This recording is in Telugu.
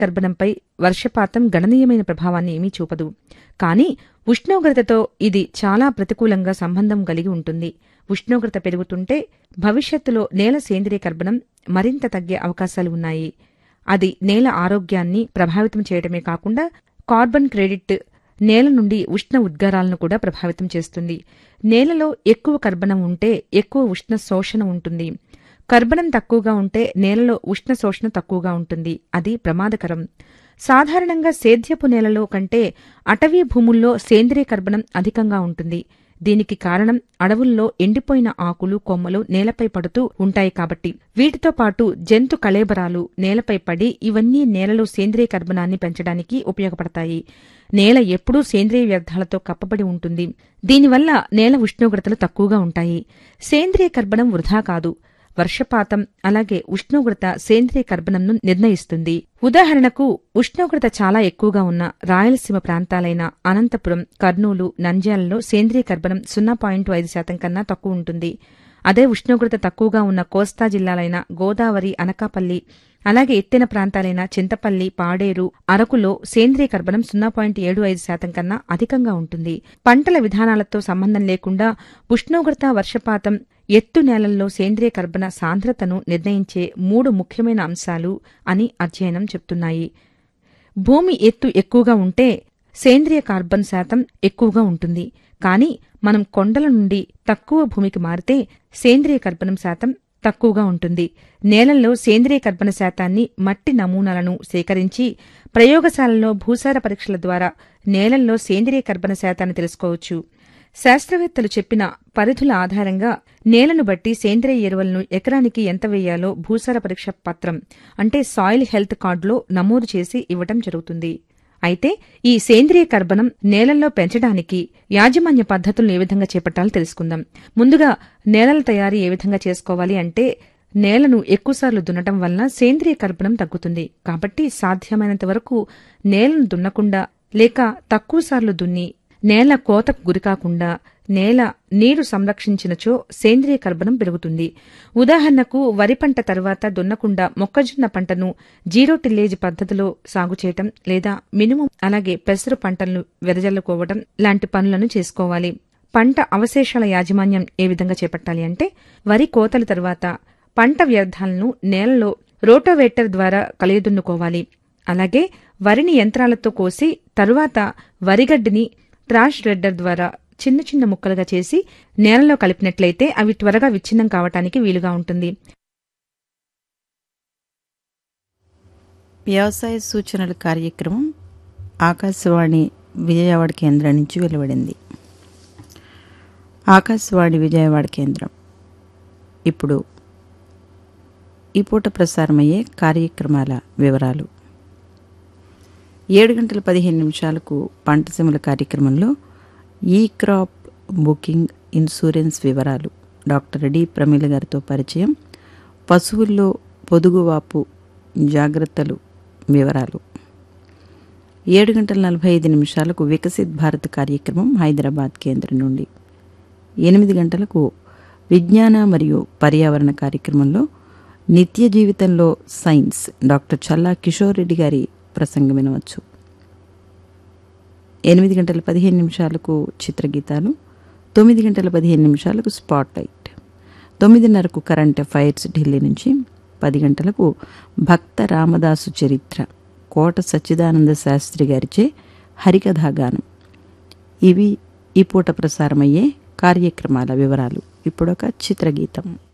కర్బనంపై వర్షపాతం గణనీయమైన ప్రభావాన్ని ఏమీ చూపదు కానీ ఉష్ణోగ్రతతో ఇది చాలా ప్రతికూలంగా సంబంధం కలిగి ఉంటుంది ఉష్ణోగ్రత పెరుగుతుంటే భవిష్యత్తులో నేల సేంద్రియ కర్బనం మరింత తగ్గే అవకాశాలు ఉన్నాయి అది నేల ఆరోగ్యాన్ని ప్రభావితం చేయడమే కాకుండా కార్బన్ క్రెడిట్ నేల నుండి ఉష్ణ ఉద్గారాలను కూడా ప్రభావితం చేస్తుంది నేలలో ఎక్కువ కర్బనం ఉంటే ఎక్కువ ఉష్ణ శోషణ ఉంటుంది కర్బనం తక్కువగా ఉంటే నేలలో ఉష్ణ శోషణ తక్కువగా ఉంటుంది అది ప్రమాదకరం సాధారణంగా సేద్యపు నేలలో కంటే అటవీ భూముల్లో సేంద్రియ కర్బనం అధికంగా ఉంటుంది దీనికి కారణం అడవుల్లో ఎండిపోయిన ఆకులు కొమ్మలు నేలపై పడుతూ ఉంటాయి కాబట్టి వీటితో పాటు జంతు కళేబరాలు నేలపై పడి ఇవన్నీ నేలలో సేంద్రియ కర్బనాన్ని పెంచడానికి ఉపయోగపడతాయి నేల ఎప్పుడూ సేంద్రియ వ్యర్థాలతో కప్పబడి ఉంటుంది దీనివల్ల నేల ఉష్ణోగ్రతలు తక్కువగా ఉంటాయి సేంద్రియ కర్బనం వృధా కాదు వర్షపాతం అలాగే ఉష్ణోగ్రత సేంద్రియ కర్బనంను నిర్ణయిస్తుంది ఉదాహరణకు ఉష్ణోగ్రత చాలా ఎక్కువగా ఉన్న రాయలసీమ ప్రాంతాలైన అనంతపురం కర్నూలు నంద్యాలలో సేంద్రియ కర్బనం సున్నా పాయింట్ ఐదు శాతం కన్నా తక్కువ ఉంటుంది అదే ఉష్ణోగ్రత తక్కువగా ఉన్న కోస్తా జిల్లాలైన గోదావరి అనకాపల్లి అలాగే ఎత్తైన ప్రాంతాలైన చింతపల్లి పాడేరు అరకులో సేంద్రియ కర్బనం సున్నా పాయింట్ ఏడు ఐదు శాతం కన్నా అధికంగా ఉంటుంది పంటల విధానాలతో సంబంధం లేకుండా ఉష్ణోగ్రత వర్షపాతం ఎత్తు నేలల్లో సేంద్రియ కర్బన సాంద్రతను నిర్ణయించే మూడు ముఖ్యమైన అంశాలు అని అధ్యయనం చెప్తున్నాయి భూమి ఎత్తు ఎక్కువగా ఉంటే సేంద్రియ కార్బన్ శాతం ఎక్కువగా ఉంటుంది కానీ మనం కొండల నుండి తక్కువ భూమికి మారితే సేంద్రియ కర్బనం శాతం తక్కువగా ఉంటుంది నేలల్లో సేంద్రియ కర్బన శాతాన్ని మట్టి నమూనాలను సేకరించి ప్రయోగశాలలో భూసార పరీక్షల ద్వారా నేలల్లో సేంద్రియ కర్బన శాతాన్ని తెలుసుకోవచ్చు శాస్త్రవేత్తలు చెప్పిన పరిధుల ఆధారంగా నేలను బట్టి సేంద్రియ ఎరువులను ఎకరానికి ఎంత వేయాలో భూసార పరీక్ష పత్రం అంటే సాయిల్ హెల్త్ కార్డులో నమోదు చేసి ఇవ్వటం జరుగుతుంది అయితే ఈ సేంద్రియ కర్బనం నేలల్లో పెంచడానికి యాజమాన్య పద్ధతులను ఏ విధంగా చేపట్టాలో తెలుసుకుందాం ముందుగా నేలల తయారీ ఏ విధంగా చేసుకోవాలి అంటే నేలను ఎక్కువసార్లు దున్నటం వలన సేంద్రియ కర్బనం తగ్గుతుంది కాబట్టి సాధ్యమైనంత వరకు నేలను దున్నకుండా లేక తక్కువసార్లు దున్ని నేల కోతకు గురికాకుండా నేల నీరు సంరక్షించినచో సేంద్రియ కర్బనం పెరుగుతుంది ఉదాహరణకు వరి పంట తర్వాత దున్నకుండా మొక్కజొన్న పంటను జీరో టిల్లేజ్ పద్ధతిలో సాగు చేయటం లేదా మినుము అలాగే పెసరు పంటలను వెదజల్లుకోవడం లాంటి పనులను చేసుకోవాలి పంట అవశేషాల యాజమాన్యం ఏ విధంగా చేపట్టాలి అంటే వరి కోతల తర్వాత పంట వ్యర్థాలను నేలలో రోటోవేటర్ ద్వారా కలియదున్నుకోవాలి అలాగే వరిని యంత్రాలతో కోసి తరువాత వరిగడ్డిని ట్రాష్ రెడ్డర్ ద్వారా చిన్న చిన్న ముక్కలుగా చేసి నేలలో కలిపినట్లయితే అవి త్వరగా విచ్ఛిన్నం కావటానికి వీలుగా ఉంటుంది వ్యవసాయ సూచనల కార్యక్రమం ఆకాశవాణి విజయవాడ కేంద్రం నుంచి వెలువడింది ఆకాశవాణి విజయవాడ కేంద్రం ఇప్పుడు ఈ పూట ప్రసారమయ్యే కార్యక్రమాల వివరాలు ఏడు గంటల పదిహేను నిమిషాలకు పంటసీమల కార్యక్రమంలో ఈ క్రాప్ బుకింగ్ ఇన్సూరెన్స్ వివరాలు డాక్టర్ డి ప్రమీల గారితో పరిచయం పశువుల్లో పొదుగువాపు జాగ్రత్తలు వివరాలు ఏడు గంటల నలభై ఐదు నిమిషాలకు వికసిత్ భారత్ కార్యక్రమం హైదరాబాద్ కేంద్రం నుండి ఎనిమిది గంటలకు విజ్ఞాన మరియు పర్యావరణ కార్యక్రమంలో నిత్య జీవితంలో సైన్స్ డాక్టర్ చల్లా కిషోర్ రెడ్డి గారి ప్రసంగం వినవచ్చు ఎనిమిది గంటల పదిహేను నిమిషాలకు చిత్రగీతాలు తొమ్మిది గంటల పదిహేను నిమిషాలకు స్పాట్ లైట్ తొమ్మిదిన్నరకు కరెంట్ అఫైర్స్ ఢిల్లీ నుంచి పది గంటలకు భక్త రామదాసు చరిత్ర కోట సచ్చిదానంద శాస్త్రి గారిచే హరికథాగానం ఇవి ఈ పూట ప్రసారమయ్యే కార్యక్రమాల వివరాలు ఇప్పుడొక చిత్రగీతం